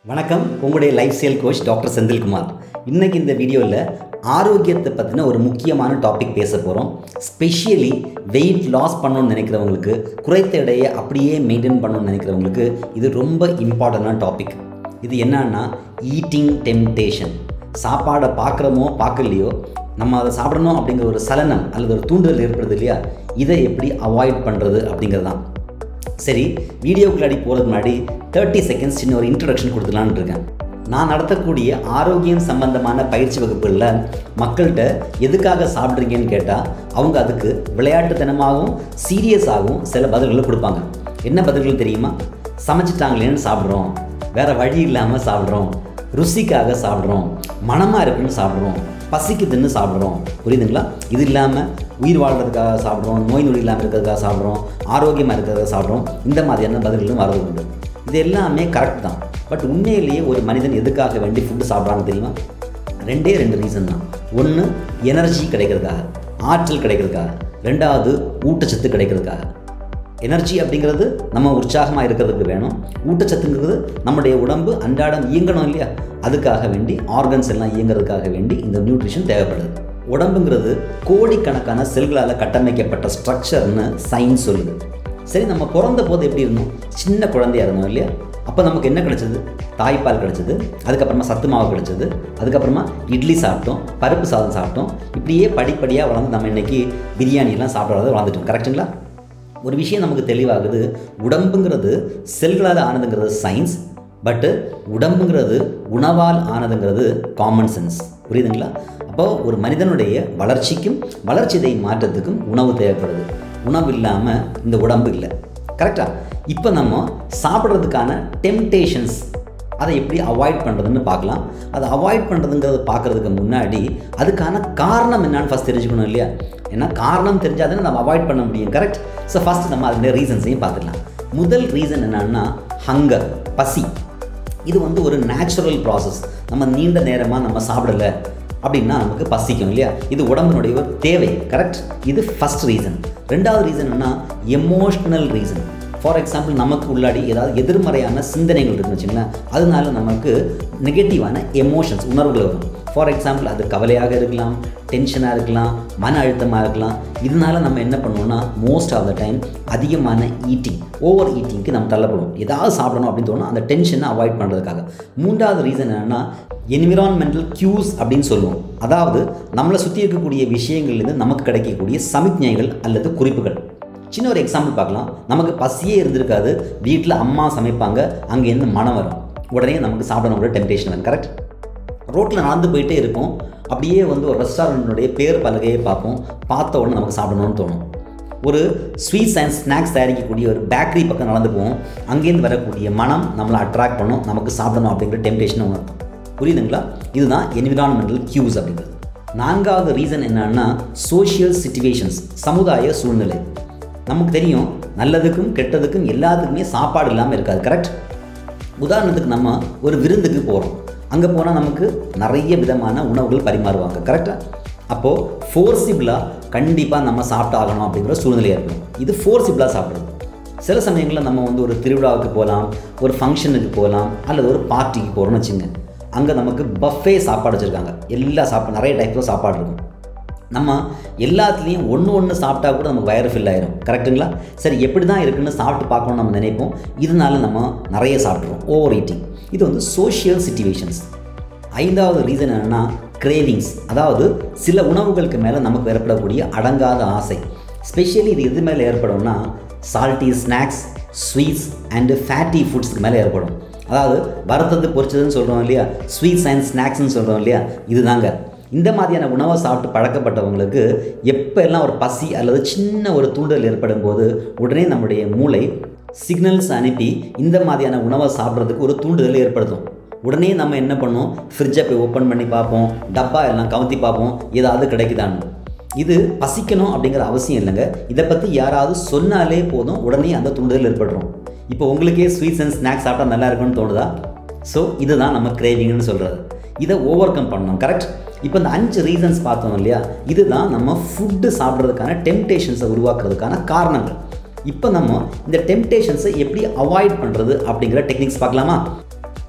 வணக்கம் உங்களுடைய lifestyle coach doctor Senthilkumar இன்னைக்கு இந்த வீடியோவில் ஆரோக்கியத்தை பற்றின ஒரு முக்கியமான டாபிக் பேச போகிறோம் ஸ்பெஷலி வெயிட் லாஸ் பண்ணணும்னு நினைக்கிறவங்களுக்கு குறைத்த எடையை அப்படியே மெயின்டைன் பண்ணணும்னு நினைக்கிறவங்களுக்கு இது ரொம்ப இம்பார்ட்டண்டான டாபிக் இது என்னன்னா ஈட்டிங் டெம்டேஷன் சாப்பாடை பார்க்குறோமோ பார்க்கலையோ நம்ம அதை சாப்பிடணும் அப்படிங்கிற ஒரு சலனம் அல்லது ஒரு தூண்டுதல் ஏற்படுது இல்லையா இதை எப்படி அவாய்ட் பண்ணுறது அப்படிங்கிறது தான் சரி வீடியோக்குள்ளாடி போகிறதுக்கு முன்னாடி தேர்ட்டி செகண்ட்ஸ் சின்ன ஒரு இன்ட்ரடக்ஷன் கொடுத்துலான்னு இருக்கேன் நான் நடத்தக்கூடிய ஆரோக்கியம் சம்பந்தமான பயிற்சி வகுப்புகளில் மக்கள்கிட்ட எதுக்காக சாப்பிட்றீங்கன்னு கேட்டால் அவங்க அதுக்கு விளையாட்டுத்தனமாகவும் சீரியஸாகவும் சில பதில்களை கொடுப்பாங்க என்ன பதில்கள் தெரியுமா சமைச்சிட்டாங்களேன்னு சாப்பிட்றோம் வேறு வழி இல்லாமல் சாப்பிட்றோம் ருசிக்காக சாப்பிட்றோம் மனமாக இருக்குன்னு சாப்பிட்றோம் பசிக்குதுன்னு சாப்பிட்றோம் புரியுதுங்களா இது இல்லாமல் உயிர் வாழ்கிறதுக்காக சாப்பிட்றோம் நோய் நொடி இல்லாமல் இருக்கிறதுக்காக சாப்பிட்றோம் ஆரோக்கியமாக இருக்கிறதுக்காக சாப்பிட்றோம் இந்த மாதிரியான பதில்களும் வரது உண்டு இது எல்லாமே கரெக்ட் தான் பட் உண்மையிலேயே ஒரு மனிதன் எதுக்காக வேண்டி ஃபுட்டு சாப்பிட்றான்னு தெரியுமா ரெண்டே ரெண்டு ரீசன் தான் ஒன்று எனர்ஜி கிடைக்கிறதுக்காக ஆற்றல் கிடைக்கிறதுக்காக ரெண்டாவது ஊட்டச்சத்து கிடைக்கிறதுக்காக எனர்ஜி அப்படிங்கிறது நம்ம உற்சாகமாக இருக்கிறதுக்கு வேணும் ஊட்டச்சத்துங்கிறது நம்முடைய உடம்பு அன்றாடம் இயங்கணும் இல்லையா அதுக்காக வேண்டி ஆர்கன்ஸ் எல்லாம் இயங்குறதுக்காக வேண்டி இந்த நியூட்ரிஷன் தேவைப்படுது உடம்புங்கிறது கோடிக்கணக்கான செல்களால் கட்டமைக்கப்பட்ட ஸ்ட்ரக்சர்னு சயின்ஸ் சொல்லுது சரி நம்ம பிறந்த போது எப்படி இருந்தோம் சின்ன குழந்தையா இருந்தோம் இல்லையா அப்போ நமக்கு என்ன கிடைச்சது தாய்ப்பால் கிடைச்சது அதுக்கப்புறமா சத்து மாவு கிடைச்சது அதுக்கப்புறமா இட்லி சாப்பிட்டோம் பருப்பு சாதம் சாப்பிட்டோம் இப்படியே படிப்படியாக வளர்ந்து நம்ம இன்னைக்கு பிரியாணிலாம் சாப்பிட்றத வளர்ந்துட்டோம் கரெக்டுங்களா ஒரு விஷயம் நமக்கு தெளிவாகுது உடம்புங்கிறது செல்களால் ஆனதுங்கிறது சயின்ஸ் பட்டு உடம்புங்கிறது உணவால் ஆனதுங்கிறது காமன் சென்ஸ் புரியுதுங்களா அப்போது ஒரு மனிதனுடைய வளர்ச்சிக்கும் வளர்ச்சிதை மாற்றத்துக்கும் உணவு தேவைப்படுது உணவு இல்லாமல் இந்த உடம்பு இல்லை கரெக்டாக இப்போ நம்ம சாப்பிட்றதுக்கான டெம்டேஷன்ஸ் அதை எப்படி அவாய்ட் பண்ணுறதுன்னு பார்க்கலாம் அதை அவாய்ட் பண்ணுறதுங்கிறத பார்க்குறதுக்கு முன்னாடி அதுக்கான காரணம் என்னன்னு ஃபஸ்ட் தெரிஞ்சுக்கணும் இல்லையா ஏன்னா காரணம் தெரிஞ்சால் தானே நம்ம அவாய்ட் பண்ண முடியும் கரெக்ட் ஸோ ஃபஸ்ட் நம்ம அதனுடைய ரீசன்ஸையும் பார்த்துக்கலாம் முதல் ரீசன் என்னன்னா ஹங்கர் பசி இது வந்து ஒரு நேச்சுரல் ப்ராசஸ் நம்ம நீண்ட நேரமாக நம்ம சாப்பிடலை அப்படின்னா நமக்கு பசிக்கும் இல்லையா இது உடம்பினுடைய ஒரு தேவை கரெக்ட் இது ஃபஸ்ட் ரீசன் ரெண்டாவது ரீசன் என்ன எமோஷ்னல் ரீசன் ஃபார் எக்ஸாம்பிள் நமக்கு உள்ளாடி ஏதாவது எதிர்மறையான சிந்தனைகள் இருக்குன்னு வச்சுங்களேன் அதனால நமக்கு நெகட்டிவான எமோஷன்ஸ் உணர்வுகள் வரும் ஃபார் எக்ஸாம்பிள் அது கவலையாக இருக்கலாம் டென்ஷனாக இருக்கலாம் மன அழுத்தமாக இருக்கலாம் இதனால நம்ம என்ன பண்ணுவோம்னா மோஸ்ட் ஆஃப் த டைம் அதிகமான ஈட்டிங் ஓவர் ஈட்டிங்க்கு நம்ம தள்ளப்படுவோம் ஏதாவது சாப்பிடணும் அப்படின்னு தோணும் அந்த டென்ஷனை அவாய்ட் பண்ணுறதுக்காக மூன்றாவது ரீசன் என்னென்னா என்விரான்மெண்டல் க்யூஸ் அப்படின்னு சொல்லுவோம் அதாவது நம்மளை சுற்றி இருக்கக்கூடிய விஷயங்கள்லேருந்து நமக்கு கிடைக்கக்கூடிய சமிக்ஞைகள் அல்லது குறிப்புகள் சின்ன ஒரு எக்ஸாம்பிள் பார்க்கலாம் நமக்கு பசியே இருந்திருக்காது வீட்டில் அம்மா சமைப்பாங்க அங்கேருந்து மனம் வரும் உடனே நமக்கு சாப்பிடணும் கூட டெம்டேஷன் வரும் கரெக்ட் ரோட்டில் நடந்து போயிட்டே இருப்போம் அப்படியே வந்து ஒரு ரெஸ்டாரண்ட்டுடைய பேர் பலகையை பார்ப்போம் பார்த்த உடனே நமக்கு சாப்பிடணும்னு தோணும் ஒரு ஸ்வீட்ஸ் அண்ட் ஸ்நாக்ஸ் தயாரிக்கக்கூடிய ஒரு பேக்கரி பக்கம் நடந்து போவோம் அங்கேருந்து வரக்கூடிய மனம் நம்மளை அட்ராக்ட் பண்ணும் நமக்கு சாப்பிடணும் அப்படிங்கிற டெம்டேஷன் உணர்த்தும் புரியுதுங்களா இதுதான் என்விரான்மெண்டல் க்யூஸ் அப்படிங்கிறது நான்காவது ரீசன் என்னன்னா சோஷியல் சுச்சுவேஷன்ஸ் சமுதாய சூழ்நிலை நமக்கு தெரியும் நல்லதுக்கும் கெட்டதுக்கும் எல்லாத்துக்குமே சாப்பாடு இல்லாமல் இருக்காது கரெக்ட் உதாரணத்துக்கு நம்ம ஒரு விருந்துக்கு போகிறோம் அங்கே போனால் நமக்கு நிறைய விதமான உணவுகள் பரிமாறுவாங்க கரெக்டாக அப்போது ஃபோர்சிபிளாக கண்டிப்பாக நம்ம சாப்பிட்டாகணும் அப்படிங்கிற சூழ்நிலை ஏற்படும் இது ஃபோர்சிபிளாக சாப்பிட்றது சில சமயங்களில் நம்ம வந்து ஒரு திருவிழாவுக்கு போகலாம் ஒரு ஃபங்க்ஷனுக்கு போகலாம் அல்லது ஒரு பார்ட்டிக்கு போகிறோம்னு வச்சுங்க அங்கே நமக்கு பஃபே சாப்பாடு வச்சுருக்காங்க எல்லா சாப்பாடு நிறைய டைப்ஸில் சாப்பாடு இருக்கும் நம்ம எல்லாத்துலேயும் ஒன்று ஒன்று சாப்பிட்டா கூட நமக்கு வயிறு ஃபில் ஆயிரும் கரெக்டுங்களா சரி எப்படி தான் இருக்குன்னு சாப்பிட்டு பார்க்கணும்னு நம்ம நினைப்போம் இதனால நம்ம நிறைய சாப்பிட்றோம் ஓவர் ஈட்டிங் இது வந்து சோஷியல் சுச்சுவேஷன்ஸ் ஐந்தாவது ரீசன் என்னென்னா கிரேவிங்ஸ் அதாவது சில உணவுகளுக்கு மேலே நமக்கு ஏற்படக்கூடிய அடங்காத ஆசை ஸ்பெஷலி இது எது மேலே ஏற்படும்னா salty snacks sweets and fatty ஃபுட்ஸ்க்கு மேலே ஏற்படும் அதாவது வறுத்தது பொரிச்சதுன்னு சொல்கிறோம் இல்லையா ஸ்வீட்ஸ் அண்ட் ஸ்நாக்ஸ்னு சொல்கிறோம் இல்லையா இதுதாங்க இந்த மாதிரியான உணவை சாப்பிட்டு பழக்கப்பட்டவங்களுக்கு எப்போ எல்லாம் ஒரு பசி அல்லது சின்ன ஒரு தூண்டல் ஏற்படும் போது உடனே நம்முடைய மூளை சிக்னல்ஸ் அனுப்பி இந்த மாதிரியான உணவை சாப்பிட்றதுக்கு ஒரு தூண்டுதல் ஏற்படுத்தும் உடனே நம்ம என்ன பண்ணோம் ஃப்ரிட்ஜை போய் ஓப்பன் பண்ணி பார்ப்போம் டப்பா எல்லாம் கவுத்தி பார்ப்போம் ஏதாவது கிடைக்குதான்னு இது பசிக்கணும் அப்படிங்கிற அவசியம் இல்லைங்க இதை பற்றி யாராவது சொன்னாலே போதும் உடனே அந்த தூண்டுதல் ஏற்படுறோம் இப்போ உங்களுக்கே ஸ்வீட்ஸ் அண்ட் ஸ்நாக்ஸ் சாப்பிட்டா நல்லா இருக்கும்னு தோணுதா ஸோ இதுதான் நம்ம கிரேவிங்னு சொல்கிறது இதை ஓவர் கம் பண்ணணும் கரெக்ட் இப்போ இந்த அஞ்சு ரீசன்ஸ் பார்த்தோம் இல்லையா இதுதான் நம்ம ஃபுட்டு சாப்பிட்றதுக்கான டெம்டேஷன்ஸை உருவாக்குறதுக்கான காரணங்கள் இப்போ நம்ம இந்த டெம்டேஷன்ஸை எப்படி அவாய்ட் பண்ணுறது அப்படிங்கிற டெக்னிக்ஸ் பார்க்கலாமா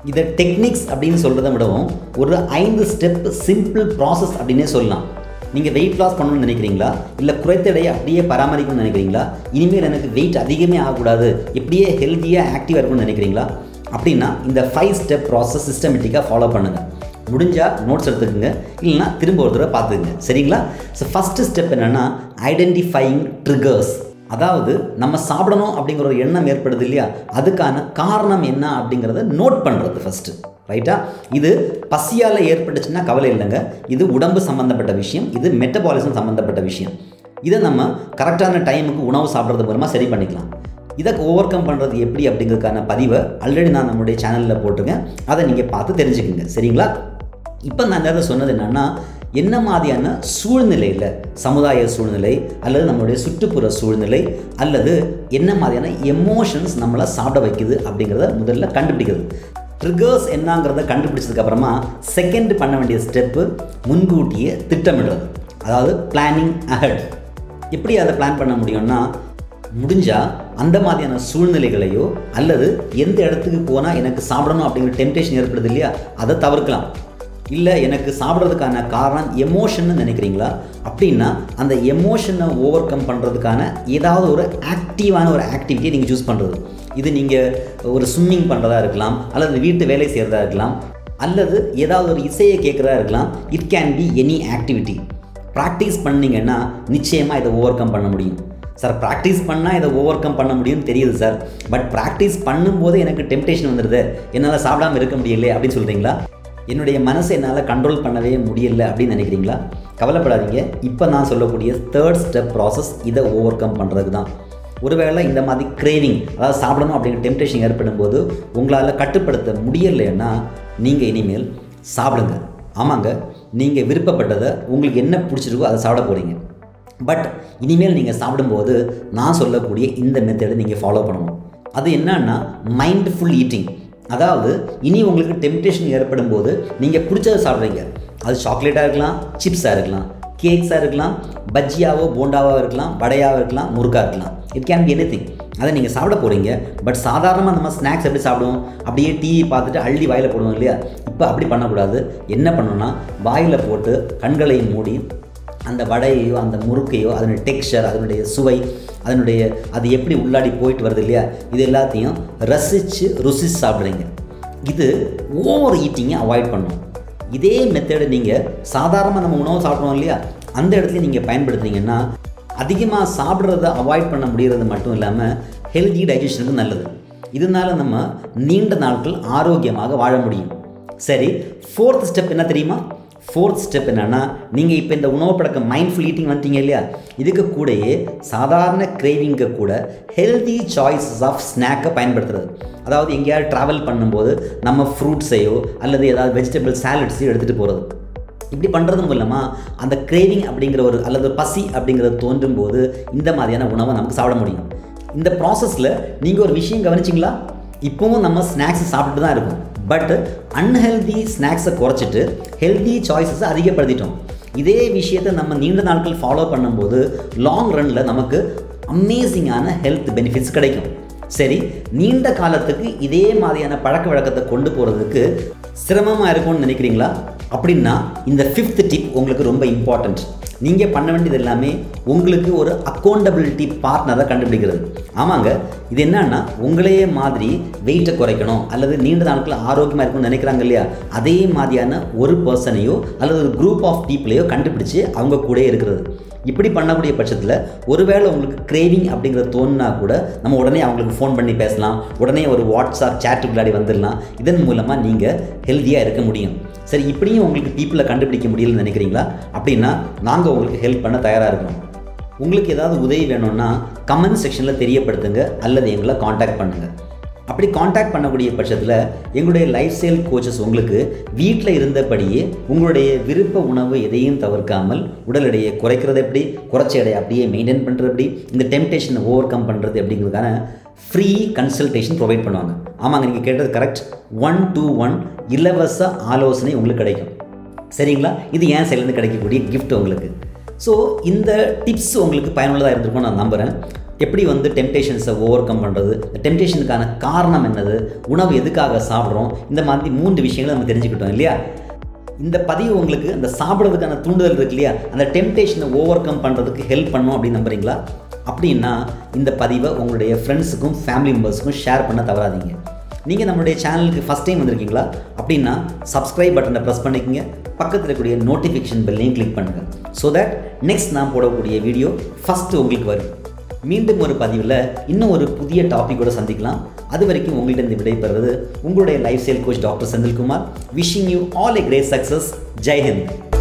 இதை டெக்னிக்ஸ் அப்படின்னு சொல்கிறத விடவும் ஒரு ஐந்து ஸ்டெப் சிம்பிள் ப்ராசஸ் அப்படின்னே சொல்லலாம் நீங்கள் வெயிட் லாஸ் பண்ணணும்னு நினைக்கிறீங்களா இல்லை குறைத்த எடையை அப்படியே பராமரிக்கணும்னு நினைக்கிறீங்களா இனிமேல் எனக்கு வெயிட் அதிகமே ஆகக்கூடாது இப்படியே ஹெல்த்தியாக ஆக்டிவாக இருக்கணும்னு நினைக்கிறீங்களா அப்படின்னா இந்த ஃபைவ் ஸ்டெப் ப்ராசஸ் சிஸ்டமேட்டிக்காக ஃபாலோ பண்ணுங்கள் முடிஞ்சால் நோட்ஸ் எடுத்துக்கோங்க இல்லைன்னா திரும்ப ஒரு தடவை பார்த்துக்குங்க சரிங்களா ஸோ ஃபஸ்ட்டு ஸ்டெப் என்னென்னா ஐடென்டிஃபைங் ட்ரிகர்ஸ் அதாவது நம்ம சாப்பிடணும் அப்படிங்கிற ஒரு எண்ணம் ஏற்படுது இல்லையா அதுக்கான காரணம் என்ன அப்படிங்கிறத நோட் பண்ணுறது ஃபஸ்ட்டு ரைட்டா இது பசியால் ஏற்பட்டுச்சுன்னா கவலை இல்லைங்க இது உடம்பு சம்மந்தப்பட்ட விஷயம் இது மெட்டபாலிசம் சம்மந்தப்பட்ட விஷயம் இதை நம்ம கரெக்டான டைமுக்கு உணவு சாப்பிட்றது மூலமாக சரி பண்ணிக்கலாம் இதை ஓவர் கம் பண்ணுறது எப்படி அப்படிங்கிறதுக்கான பதிவை ஆல்ரெடி நான் நம்முடைய சேனலில் போட்டிருக்கேன் அதை நீங்கள் பார்த்து தெரிஞ்சுக்குங்க சரிங்களா இப்போ நான் இந்த சொன்னது என்னென்னா என்ன மாதிரியான சூழ்நிலையில் சமுதாய சூழ்நிலை அல்லது நம்மளுடைய சுற்றுப்புற சூழ்நிலை அல்லது என்ன மாதிரியான எமோஷன்ஸ் நம்மளை சாப்பிட வைக்குது அப்படிங்கிறத முதல்ல கண்டுபிடிக்கிறது ட்ரிகர்ஸ் என்னங்கிறத கண்டுபிடிச்சதுக்கப்புறமா செகண்ட் பண்ண வேண்டிய ஸ்டெப்பு முன்கூட்டியே திட்டமிடுறது அதாவது பிளானிங் அஹெட் எப்படி அதை பிளான் பண்ண முடியும்னா முடிஞ்சால் அந்த மாதிரியான சூழ்நிலைகளையோ அல்லது எந்த இடத்துக்கு போனால் எனக்கு சாப்பிடணும் அப்படிங்கிற டெம்டேஷன் ஏற்படுது இல்லையா அதை தவிர்க்கலாம் இல்லை எனக்கு சாப்பிட்றதுக்கான காரணம் எமோஷன்னு நினைக்கிறீங்களா அப்படின்னா அந்த எமோஷனை ஓவர் கம் பண்ணுறதுக்கான ஏதாவது ஒரு ஆக்டிவான ஒரு ஆக்டிவிட்டியை நீங்கள் சூஸ் பண்ணுறது இது நீங்கள் ஒரு ஸ்விம்மிங் பண்ணுறதா இருக்கலாம் அல்லது வீட்டு வேலை செய்கிறதா இருக்கலாம் அல்லது ஏதாவது ஒரு இசையை கேட்குறதா இருக்கலாம் it can be any activity practice பண்ணிங்கன்னா நிச்சயமாக இதை ஓவர் கம் பண்ண முடியும் சார் ப்ராக்டிஸ் பண்ணால் இதை ஓவர் கம் பண்ண முடியும்னு தெரியுது சார் பட் ப்ராக்டிஸ் பண்ணும்போது எனக்கு டெம்டேஷன் வந்துடுது என்னால் சாப்பிடாமல் இருக்க முடியல அப்படின்னு சொல்கிறீங்களா என்னுடைய மனசை என்னால் கண்ட்ரோல் பண்ணவே முடியல அப்படின்னு நினைக்கிறீங்களா கவலைப்படாதீங்க இப்போ நான் சொல்லக்கூடிய தேர்ட் ஸ்டெப் ப்ராசஸ் இதை ஓவர் கம் பண்ணுறதுக்கு தான் ஒருவேளை இந்த மாதிரி கிரேவிங் அதாவது சாப்பிடணும் அப்படிங்கிற டெம்டேஷன் ஏற்படும் போது உங்களால் கட்டுப்படுத்த முடியலைன்னா நீங்கள் இனிமேல் சாப்பிடுங்க ஆமாங்க நீங்கள் விருப்பப்பட்டதை உங்களுக்கு என்ன பிடிச்சிருக்கோ அதை சாப்பிட போகிறீங்க பட் இனிமேல் நீங்கள் சாப்பிடும்போது நான் சொல்லக்கூடிய இந்த மெத்தடை நீங்கள் ஃபாலோ பண்ணணும் அது என்னன்னா மைண்ட்ஃபுல் ஈட்டிங் அதாவது இனி உங்களுக்கு டெம்டேஷன் ஏற்படும் போது நீங்கள் பிடிச்சதை சாப்பிட்றீங்க அது சாக்லேட்டாக இருக்கலாம் சிப்ஸாக இருக்கலாம் கேக்ஸாக இருக்கலாம் பஜ்ஜியாவோ போண்டாவோ இருக்கலாம் வடையாக இருக்கலாம் முறுக்காக இருக்கலாம் it can be anything அதை நீங்கள் சாப்பிட போகிறீங்க பட் சாதாரணமாக நம்ம ஸ்நாக்ஸ் எப்படி சாப்பிடுவோம் அப்படியே டிவி பார்த்துட்டு அள்ளி வாயில் போடுவோம் இல்லையா இப்போ அப்படி பண்ணக்கூடாது என்ன பண்ணணும்னா வாயில் போட்டு கண்களை மூடி அந்த வடையையோ அந்த முறுக்கையோ அதனுடைய டெக்ஸ்சர் அதனுடைய சுவை அதனுடைய அது எப்படி உள்ளாடி போயிட்டு வருது இல்லையா இது எல்லாத்தையும் ரசித்து ருசிச்சு சாப்பிட்றீங்க இது ஓவர் ஈட்டிங்கை அவாய்ட் பண்ணணும் இதே மெத்தடை நீங்கள் சாதாரணமாக நம்ம உணவு சாப்பிட்றோம் இல்லையா அந்த இடத்துல நீங்கள் பயன்படுத்துனீங்கன்னா அதிகமாக சாப்பிட்றத அவாய்ட் பண்ண முடிகிறது மட்டும் இல்லாமல் ஹெல்தி டைஜஷனுக்கு நல்லது இதனால நம்ம நீண்ட நாட்கள் ஆரோக்கியமாக வாழ முடியும் சரி ஃபோர்த் ஸ்டெப் என்ன தெரியுமா ஃபோர்த் ஸ்டெப் என்னென்னா நீங்கள் இப்போ இந்த உணவு பழக்கம் மைண்ட்ஃபுல் ஈட்டிங் வந்துட்டீங்க இல்லையா இதுக்கு கூடயே சாதாரண கிரேவிங்க கூட ஹெல்தி சாய்ஸஸ் ஆஃப் ஸ்நாக்கை பயன்படுத்துறது அதாவது எங்கேயாவது ட்ராவல் பண்ணும்போது நம்ம ஃப்ரூட்ஸையோ அல்லது ஏதாவது வெஜிடபிள் சாலட்ஸையோ எடுத்துகிட்டு போகிறது இப்படி பண்ணுறது மூலமாக அந்த கிரேவிங் அப்படிங்கிற ஒரு அல்லது ஒரு பசி அப்படிங்கிறது தோன்றும் போது இந்த மாதிரியான உணவை நமக்கு சாப்பிட முடியும் இந்த ப்ராசஸில் நீங்கள் ஒரு விஷயம் கவனிச்சிங்களா இப்போவும் நம்ம ஸ்நாக்ஸ் சாப்பிட்டு தான் இருக்கோம் பட் அன்ஹெல்தி ஸ்நாக்ஸை குறைச்சிட்டு ஹெல்தி சாய்ஸஸை அதிகப்படுத்திட்டோம் இதே விஷயத்தை நம்ம நீண்ட நாட்கள் ஃபாலோ பண்ணும்போது லாங் ரனில் நமக்கு அமேசிங்கான ஹெல்த் பெனிஃபிட்ஸ் கிடைக்கும் சரி நீண்ட காலத்துக்கு இதே மாதிரியான பழக்க வழக்கத்தை கொண்டு போகிறதுக்கு சிரமமாக இருக்கும்னு நினைக்கிறீங்களா அப்படின்னா இந்த ஃபிஃப்த் டிப் உங்களுக்கு ரொம்ப இம்பார்ட்டண்ட் நீங்கள் பண்ண வேண்டியது எல்லாமே உங்களுக்கு ஒரு அக்கௌண்டபிலிட்டி பார்ட்னரை கண்டுபிடிக்கிறது ஆமாங்க இது என்னன்னா உங்களையே மாதிரி வெயிட்டை குறைக்கணும் அல்லது நீண்ட நாட்கள் ஆரோக்கியமாக இருக்கணும்னு நினைக்கிறாங்க இல்லையா அதே மாதிரியான ஒரு பர்சனையோ அல்லது ஒரு குரூப் ஆஃப் பீப்புளையோ கண்டுபிடிச்சு அவங்க கூட இருக்கிறது இப்படி பண்ணக்கூடிய பட்சத்தில் ஒருவேளை உங்களுக்கு கிரேவிங் அப்படிங்கிறது தோணுனா கூட நம்ம உடனே அவங்களுக்கு ஃபோன் பண்ணி பேசலாம் உடனே ஒரு வாட்ஸ்அப் சேட்டு விளையாடி வந்துடலாம் இதன் மூலமாக நீங்கள் ஹெல்த்தியாக இருக்க முடியும் சரி இப்படியும் உங்களுக்கு பீப்புளை கண்டுபிடிக்க முடியலன்னு நினைக்கிறீங்களா அப்படின்னா நாங்கள் உங்களுக்கு ஹெல்ப் பண்ண தயாராக இருக்கிறோம் உங்களுக்கு ஏதாவது உதவி வேணும்னா கமெண்ட் செக்ஷனில் தெரியப்படுத்துங்க அல்லது எங்களை காண்டாக்ட் பண்ணுங்கள் அப்படி காண்டாக்ட் பண்ணக்கூடிய பட்சத்தில் எங்களுடைய லைஃப் ஸ்டைல் கோச்சஸ் உங்களுக்கு வீட்டில் இருந்தபடியே உங்களுடைய விருப்ப உணவு எதையும் தவிர்க்காமல் உடல் எடையை குறைக்கிறது எப்படி குறைச்ச எடையை அப்படியே மெயின்டைன் பண்ணுறது எப்படி இந்த டெம்டேஷனை ஓவர் கம் பண்ணுறது அப்படிங்கிறதுக்கான ஃப்ரீ கன்சல்டேஷன் ப்ரொவைட் பண்ணுவாங்க ஆமாங்க நீங்கள் கேட்டது கரெக்ட் ஒன் டூ ஒன் இலவச ஆலோசனை உங்களுக்கு கிடைக்கும் சரிங்களா இது ஏன் சைட்லேருந்து கிடைக்கக்கூடிய கிஃப்ட் உங்களுக்கு ஸோ இந்த டிப்ஸ் உங்களுக்கு பயனுள்ளதாக இருந்திருக்கும் நான் நம்புகிறேன் எப்படி வந்து டெம்டேஷன்ஸை ஓவர் கம் பண்ணுறது டெம்டேஷனுக்கான காரணம் என்னது உணவு எதுக்காக சாப்பிட்றோம் இந்த மாதிரி மூன்று விஷயங்களை நம்ம தெரிஞ்சுக்கிட்டோம் இல்லையா இந்த பதிவு உங்களுக்கு அந்த சாப்பிட்றதுக்கான தூண்டுதல் இருக்கு இல்லையா அந்த டெம்டேஷனை ஓவர் கம் பண்ணுறதுக்கு ஹெல்ப் பண்ணும் அப்படின்னு நம்புறீங்களா அப்படின்னா இந்த பதிவை உங்களுடைய ஃப்ரெண்ட்ஸுக்கும் ஃபேமிலி மெம்பர்ஸுக்கும் ஷேர் பண்ண தவறாதீங்க நீங்கள் நம்மளுடைய சேனலுக்கு ஃபஸ்ட் டைம் வந்திருக்கீங்களா அப்படின்னா சப்ஸ்கிரைப் பட்டனை ப்ரெஸ் பண்ணிக்கங்க பக்கத்தில் இருக்கக்கூடிய நோட்டிஃபிகேஷன் பெல்லையும் கிளிக் பண்ணுங்கள் ஸோ தட் நெக்ஸ்ட் நான் போடக்கூடிய வீடியோ ஃபஸ்ட்டு உங்களுக்கு வரும் மீண்டும் ஒரு பதிவில் இன்னும் ஒரு புதிய டாப்பிக்கோட சந்திக்கலாம் அது வரைக்கும் உங்கள்கிட்ட இருந்து விடைபெறுவது உங்களுடைய lifestyle coach doctor Senthilkumar wishing you all a great success Jai Hind